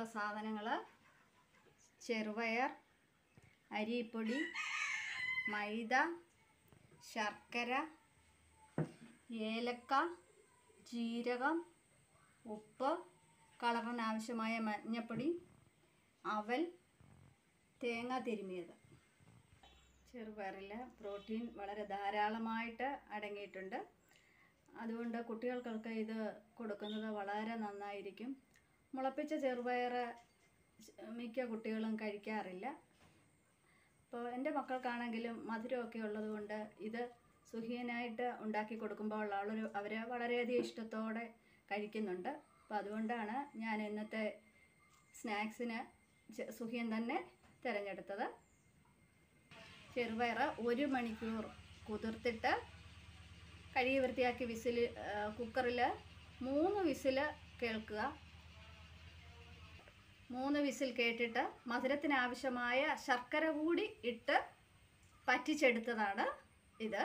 സാധനങ്ങൾ ചെറുപയർ അരിപ്പൊടി മൈദ ശർക്കര ഏലക്ക ജീരകം ഉപ്പ് കളറിന് ആവശ്യമായ മഞ്ഞപ്പൊടി അവൽ തേങ്ങ തിരുമിയത് ചെറുപയറിൽ പ്രോട്ടീൻ വളരെ ധാരാളമായിട്ട് അടങ്ങിയിട്ടുണ്ട് അതുകൊണ്ട് കുട്ടികൾക്കൊക്കെ ഇത് കൊടുക്കുന്നത് വളരെ നന്നായിരിക്കും മുളപ്പിച്ച ചെറുപയർ മിക്ക കുട്ടികളും കഴിക്കാറില്ല അപ്പോൾ എൻ്റെ മക്കൾക്കാണെങ്കിലും മധുരമൊക്കെ ഉള്ളതുകൊണ്ട് ഇത് സുഖിയനായിട്ട് ഉണ്ടാക്കി കൊടുക്കുമ്പോൾ അവളൊരു അവർ വളരെയധികം ഇഷ്ടത്തോടെ കഴിക്കുന്നുണ്ട് അപ്പോൾ അതുകൊണ്ടാണ് ഞാൻ ഇന്നത്തെ സ്നാക്സിന് ചെ- സുഖിയൻ തന്നെ തിരഞ്ഞെടുത്തത് ചെറുപയർ ഒരു മണിക്കൂർ കുതിർത്തിട്ട് കഴുകി വൃത്തിയാക്കി വിസിൽ കുക്കറിൽ മൂന്ന് വിസിൽ കേൾക്കുക മൂന്ന് വിസിൽ കേട്ടിട്ട് മധുരത്തിന് ആവശ്യമായ ശർക്കര കൂടി ഇട്ട് പറ്റിച്ചെടുത്തതാണ് ഇത്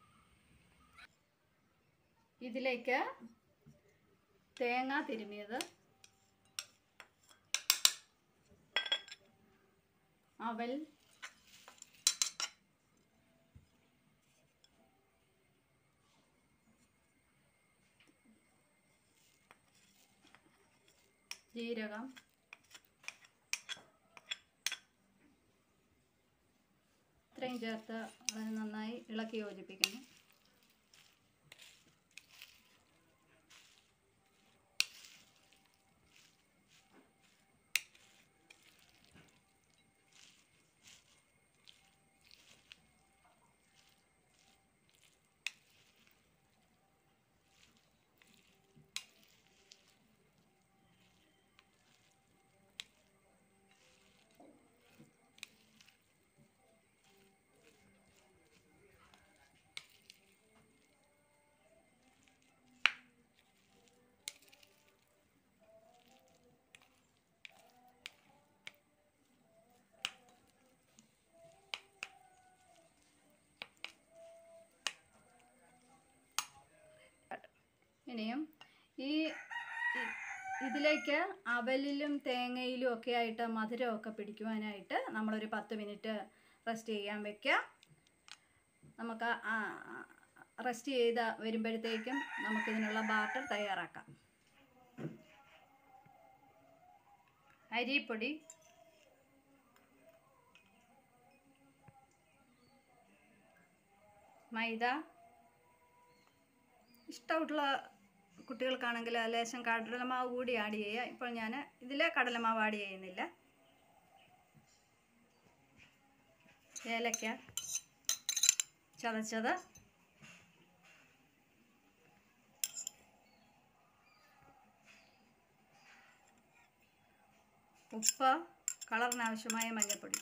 ഇതിലേക്ക് തേങ്ങ തിരുമിയത് അവൽ ജീരകം ഇത്രയും ചേർത്ത് അത് നന്നായി ഇളക്കി യോജിപ്പിക്കുന്നു ഇനിയും ഈ ഇ- ഇതിലേക്ക് അവലിലും തേങ്ങയിലും ഒക്കെ ആയിട്ട് മധുരമൊക്കെ പിടിക്കുവാനായിട്ട് നമ്മളൊരു പത്ത് മിനിറ്റ് റെസ്റ്റ് ചെയ്യാൻ വെക്കാം നമുക്ക് റെസ്റ്റ് ചെയ്ത് വരുമ്പോഴത്തേക്കും നമുക്കിതിനുള്ള ബാറ്റർ തയ്യാറാക്കാം അരിപ്പൊടി മൈദ ഇഷ്ടമായിട്ടുള്ള കുട്ടികൾക്കാണെങ്കിൽ ലേശം കടലമാവ് കൂടി ആഡ് ചെയ്യുക ഇപ്പോൾ ഞാൻ ഇതിൽ കടലമാവ് ആഡ് ചെയ്യുന്നില്ല ഏലക്ക ചതച്ചത് ഉപ്പ് കളറിനാവശ്യമായ മഞ്ഞൾപ്പൊടി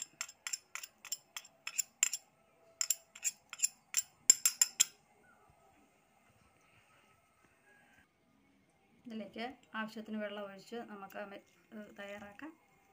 ഇതിലേക്ക് ആവശ്യത്തിന് വെള്ളം ഒഴിച്ച് നമുക്ക് മെ- ഇത് തയ്യാറാക്കാം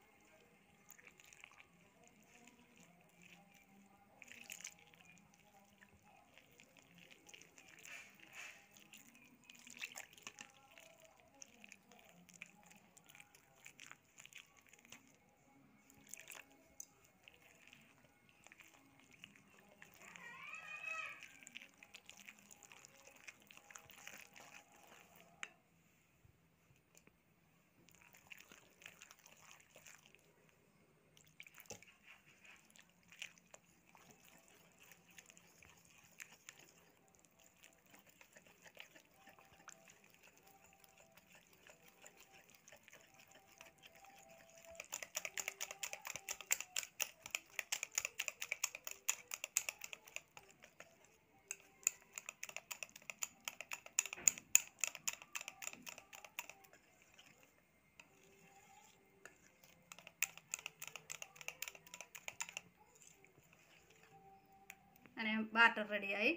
അങ്ങനെ ബാറ്റർ റെഡിയായി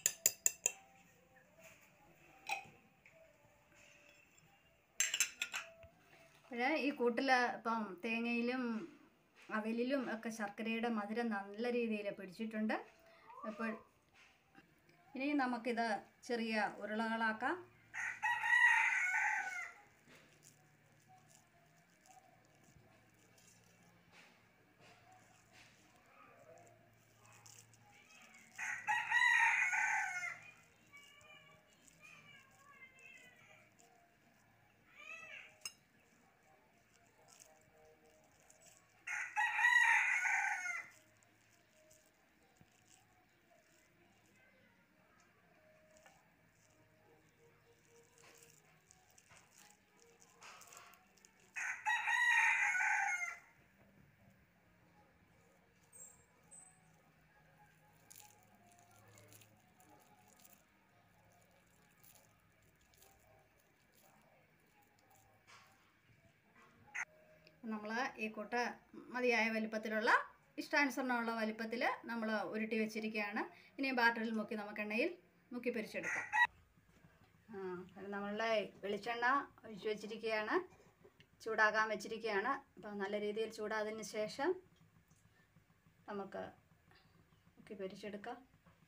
അപ്പോൾ ഈ കൂട്ടിൽ ഇപ്പം തേങ്ങയിലും അവലിലും ഒക്കെ ശർക്കരയുടെ മധുരം നല്ല രീതിയിൽ പിടിച്ചിട്ടുണ്ട് അപ്പോൾ ഇനി നമുക്കിത് ചെറിയ ഉരുളകളാക്കാം നമ്മൾ ഈ കൂട്ട് മതിയായ വലിപ്പത്തിലുള്ള ഇഷ്ടാനുസരണമുള്ള വലിപ്പത്തിൽ നമ്മൾ ഉരുട്ടി വെച്ചിരിക്കുകയാണ് ഇനി ബാറ്ററിൽ മുക്കി നമുക്ക് എണ്ണയിൽ മുക്കി പൊരിച്ചെടുക്കാം ആ അത് നമ്മളുടെ വെളിച്ചെണ്ണ ഒഴിച്ചു വെച്ചിരിക്കുകയാണ് ചൂടാക്കാൻ വെച്ചിരിക്കുകയാണ് അപ്പോൾ നല്ല രീതിയിൽ ചൂടാതിന് ശേഷം നമുക്ക് മുക്കി പൊരിച്ചെടുക്കാം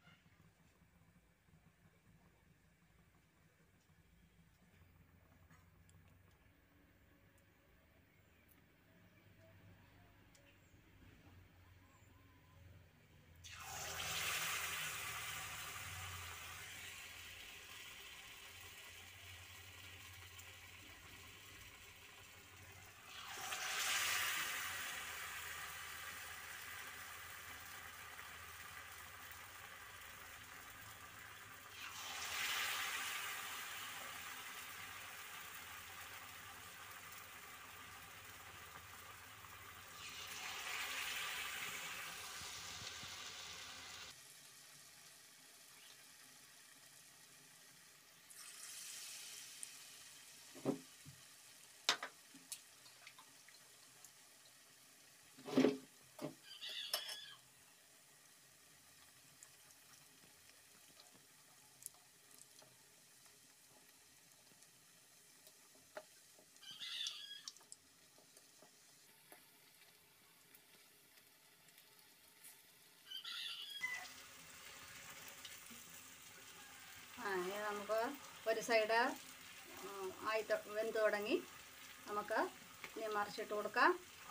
ആ ഇനി നമുക്ക് ഒരു സൈഡ് ആയി ത- വെന്ത് തുടങ്ങി നമുക്ക് ഇനി മറിച്ചിട്ട് കൊടുക്കാം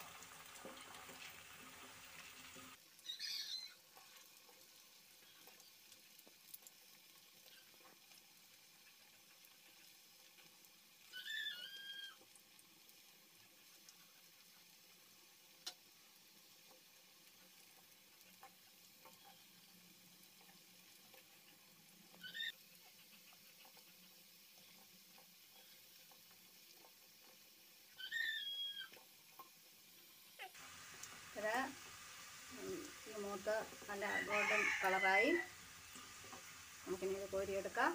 ഇത് ഉം, ഈ മൂത്ത് നല്ല ഗോൾഡൻ കളറായി നമുക്കിനി ഇത് കോരിയെടുക്കാം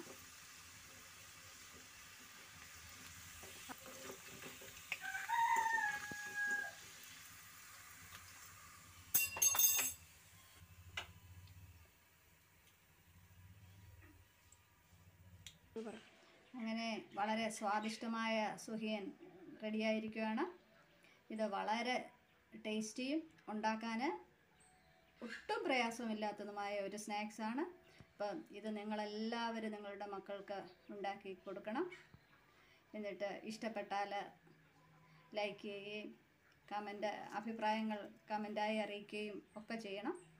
അങ്ങനെ വളരെ സ്വാദിഷ്ടമായ സുഹിയൻ റെഡിയായിരിക്കുകയാണ് ഇത് വളരെ ടേസ്റ്റിയും ഉണ്ടാക്കാൻ ഒട്ടും പ്രയാസമില്ലാത്തതുമായ ഒരു സ്നാക്സാണ് അപ്പം ഇത് നിങ്ങളെല്ലാവരും നിങ്ങളുടെ മക്കൾക്ക് ഉണ്ടാക്കി കൊടുക്കണം എന്നിട്ട് ഇഷ്ടപ്പെട്ടാൽ ലൈക്ക് ചെയ്യുകയും കമൻ്റ് അഭിപ്രായങ്ങൾ കമൻ്റായി അറിയിക്കുകയും ഒക്കെ ചെയ്യണം